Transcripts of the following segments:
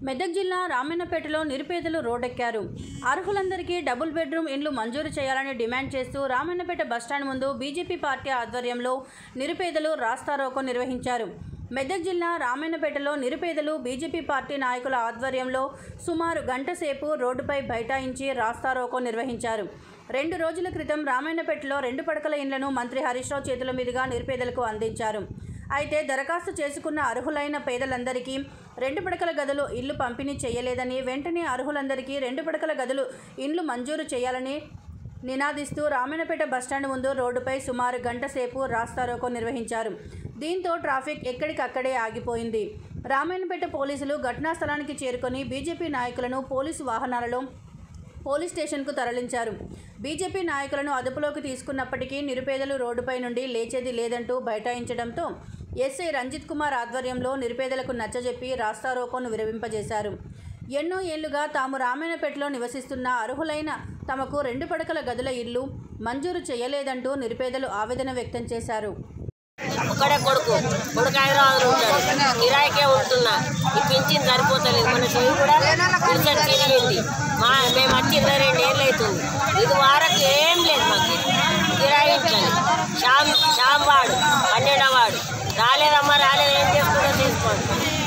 మెదక్ జిల్లా రామన్నపేటలో నిరుపేదలు రోడ్డెక్కారు అర్హులందరికీ double bedroom ఇండ్లు మంజూరు చేయాలని డిమాండ్ చేస్తూ రామన్నపేట బస్టాండ్ ముందు బీజేపీ పార్టీ ఆధ్వర్యంలో నిరుపేదలు రాస్తారోకో నిర్వహించారు మెదక్ జిల్లా రామన్నపేటలో నిరుపేదలు బీజేపీ పార్టీ నాయకుల ఆధ్వర్యంలో సుమారు గంట సేపు రోడ్డుపై బైఠాయించి రాస్తారోకో నిర్వహించారు రెండు రోజుల క్రితం రామాయణపేటలో రెండు పడకల ఇండ్లను మంత్రి హరీష్ రావు చేతుల మీదుగా నిరుపేదలకు అందించారు అయితే దరఖాస్తు చేసుకున్న అర్హులైన పేదలందరికీ రెండు పడకల గదులు ఇల్లు పంపిణీ చేయలేదని వెంటనే అర్హులందరికీ రెండు పడకల గదులు ఇండ్లు మంజూరు చేయాలని నినాదిస్తూ రామాయణపేట బస్టాండ్ ముందు రోడ్డుపై సుమారు గంట సేపు రాస్తారోకో నిర్వహించారు దీంతో ట్రాఫిక్ ఎక్కడికక్కడే ఆగిపోయింది రామాయణపేట పోలీసులు ఘటనా స్థలానికి చేరుకొని బీజేపీ నాయకులను పోలీసు వాహనాలలో పోలీస్ స్టేషన్కు తరలించారు బీజేపీ నాయకులను అదుపులోకి తీసుకున్నప్పటికీ నిరుపేదలు రోడ్డుపై నుండి లేచేది లేదంటూ బైఠాయించడంతో ఎస్ఐ రంజిత్ కుమార్ ఆధ్వర్యంలో నిరుపేదలకు నచ్చజెప్పి రాస్తారోకోను విరమింపజేశారు ఎన్నో ఏళ్లుగా తాము రామాయణపేటలో నివసిస్తున్న అర్హులైన తమకు రెండు పడకల గదుల ఇల్లు మంజూరు చేయలేదంటూ నిరుపేదలు ఆవేదన వ్యక్తం చేశారు ఒక్కడే కొడుకు కొడుకు హైదరాబాద్లో ఉంటాడు కిరాయికే ఉంటున్నా ఈ పింఛన్ సరిపోతలేదు మన చెవి కూడా పింఛన్ తిరిగింది మా మేము వచ్చి ఇరవై రెండు ఏళ్ళు అవుతుంది ఇది వారకు ఏం లేదు మాకు కిరాయి ఇట్లని షామ్ షామ్ వాడు పన్నెండవ వాడు రాలేదమ్మా రాలేదు ఏం చేసుకుంటో తీసుకోండి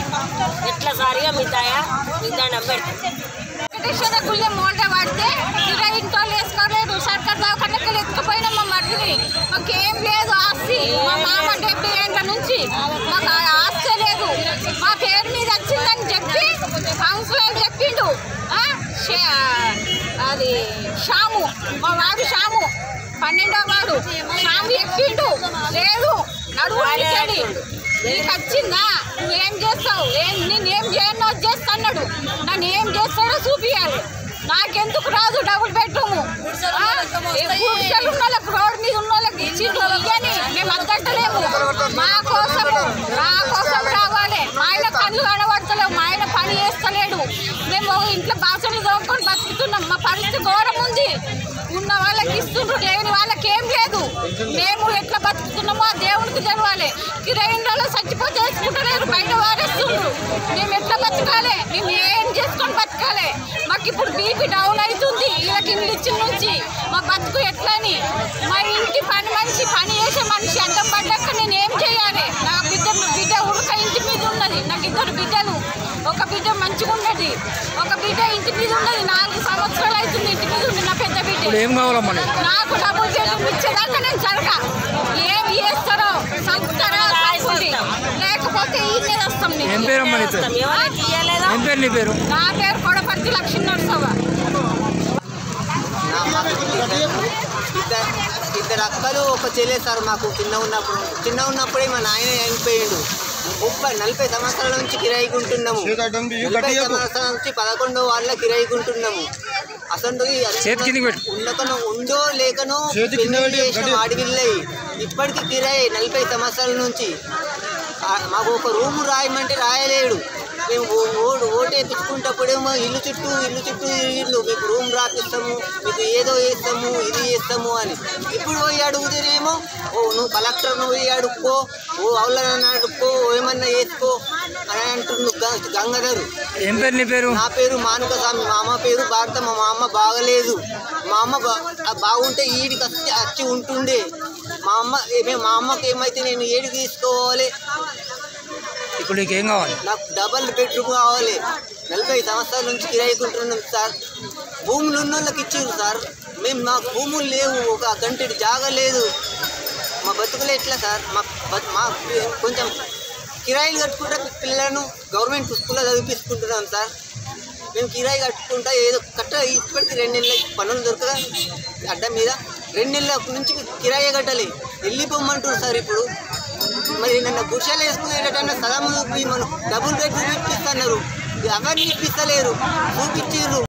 ఎట్లా సారిగా మీ తాయ మీ దండం పెడతాం వెంకటేశ్వర గుళ్ళ మోల్డ పడితే ఇక ఇంట్లో వేసుకోలేదు సర్కార్ దవాఖానకి ఎత్తుకుపోయినా మా మరిదిని మాకేం లేదు ఆస్తి మా మామ డెబ్బై ఏళ్ళ నుంచి మాకు ఆ ఆస్తి లేదు మా పేరు మీద వచ్చిందని చెప్పి కౌన్సిలర్ చెప్పిండు ఆ, షే- అది షాము మా వాడు షాము పన్నెండో వాడు షాము చెప్పిండు లేదు నడువు అడిగాడు. నీకు వచ్చిందా నువ్వేం చేస్తావు ఏం నేనేం చేయను అది చేస్తా అన్నాడు నన్ను ఏం చేస్తాడో చూపియాలి నాకెందుకు రాదు డబుల్ బెడ్రూమ్ గుడిసెలు ఉన్న వాళ్ళకి రోడ్ మీద ఉన్న వాళ్ళకి ఇచ్చిండ్రు ఇయ్యని మేము అద్దట్టలేము మా కోసము మా కోసం రావాలి మా ఆయన కళ్ళు కనబడతలేవు మా ఆయన పని చేస్తలేడు మేము ఇంట్లో బాసలు తోముకొని బతుకుతున్నాం మా పరిస్థితి ఘోరం ఉంది ఉన్న వాళ్ళకి ఇస్తుండ్రు లేని వాళ్ళకి ఏం లేదు మేము ఎట్లా బతుకుతున్నామో ఆ దేవునికి తెలవాలి కిరాయిలో చచ్చిపోతే వేసుకుంటలేరు బయట వారేస్తుండ్రు మేము ఎట్లా బతకాలి మేము ఏం చేసుకొని బతకాలి మాకు ఇప్పుడు బీపీ డౌన్ అవుతుంది వీళ్ళకి ఇల్లు ఇచ్చిన నుంచి మా బతుకు ఎట్లని మా ఇంటి పని మనిషి పని చేసే మనిషి అడ్డం పడ్డాక నేను ఏం చేయాలి నా బిడ్డ బిడ్డ ఉడక ఇంటి మీద ఉన్నది నాకు ఇద్దరు బిడ్డలు ఒక బిడ్డ మంచిగా ఉన్నది ఒక బిడ్డ ఇంటి మీద ఉన్నది నాలుగు సంవత్సరాలు అవుతుంది ఇంటి మీద ఉంది నా పెద్ద బిడ్డ ఇప్పుడు ఏం కావాలమ్మా నీకు నాకు డబ్బులు చేయడం ఇచ్చేదాకా నేను జరగా ఏం చేస్తారో సంపుతారో సంపుండి. లేకపోతే ఈయనే వస్తాం నీకు. ఏం పేరమ్మా నీ పేరు ఎవరికి ఇయ్యలేదా ఏం పేరు నీ పేరు నా పేరు కొడపర్తి లక్ష్మీ నరసవ్వ ఇద్దరు ఇద్దరు అక్కలు ఒక చెల్లె సార్ మాకు చిన్న ఉన్నప్పుడు చిన్న ఉన్నప్పుడే మా నాయన చనిపోయిండు ముప్పై నలభై సంవత్సరాల నుంచి కిరాయికి ఉంటున్నాము నలభై సంవత్సరాల నుంచి పదకొండో వాళ్ళ కిరాయికి ఉంటున్నాము అసలు చేతి కిందకి పెట్టు. ఉండకనో ఉందో లేకనో పెళ్లి చేసిన ఆడపిల్లయి ఇప్పటికి కిరాయి నలభై సంవత్సరాల నుంచి ఆ, మాకు ఒక రూము రాయమంటే రాయలేడు మేము ఓ- ఓటు ఓటు వేయించుకుంటప్పుడేమో ఇల్లు చుట్టూ ఇల్లు చుట్టూ ఇల్లు మీకు రూమ్ రాపిస్తాము మీకు ఏదో వేస్తాము ఇది చేస్తాము అని ఇప్పుడు పోయి అడుగుతేనేమో ఓ నువ్వు కలెక్టర్ను పోయి అడుక్కో ఓ అవులని అడుక్కో ఓ ఏమన్నా వేసుకో అని అంటుండు గ- గంగాధరు ఏం పేరు నీ పేరు నా పేరు మానుక స్వామి మా అమ్మ పేరు భారత మా మా అమ్మ బాగలేదు మా అమ్మ బా- ఆ బాగుంటే ఈడికి వచ్చి వచ్చి ఉంటుండే మా అమ్మ ఏమే- మా అమ్మకి ఏమైతే నేను ఏడికి తీసుకోవాలి ఇప్పుడు నీకు ఏం కావాలి నాకు డబల్ బెడ్రూమ్ కావాలి నలభై సంవత్సరాల నుంచి కిరాయికుంటున్నాం సార్ భూములు ఉన్న వాళ్ళకి ఇచ్చారు సార్ మేము మాకు భూములు లేవు ఒక గంటడి జాగా లేదు మా బతుకులు ఎట్లా సార్ మా బతు- మా కొంచెం కిరాయిలు కట్టుకుంటే పిల్లలను గవర్నమెంట్ స్కూల్లో చదివిపించుకుంటున్నాం సార్ మేము కిరాయి కట్టుకుంటా ఏదో కట్ట ఇప్పటికి రెండు నెలల పనులు దొరకదా అడ్డ మీద రెండు నెలల నుంచి కిరాయి కట్టాలి వెళ్ళిపోమంటారు సార్ ఇప్పుడు మరి నన్ను గుర్షాలు వేసుకునేటన్నా సదాము మనం డబుల్ బెడ్రూమ్ ఇప్పిస్తున్నారు అవన్నీ ఇప్పిస్తలేరు చూపించారు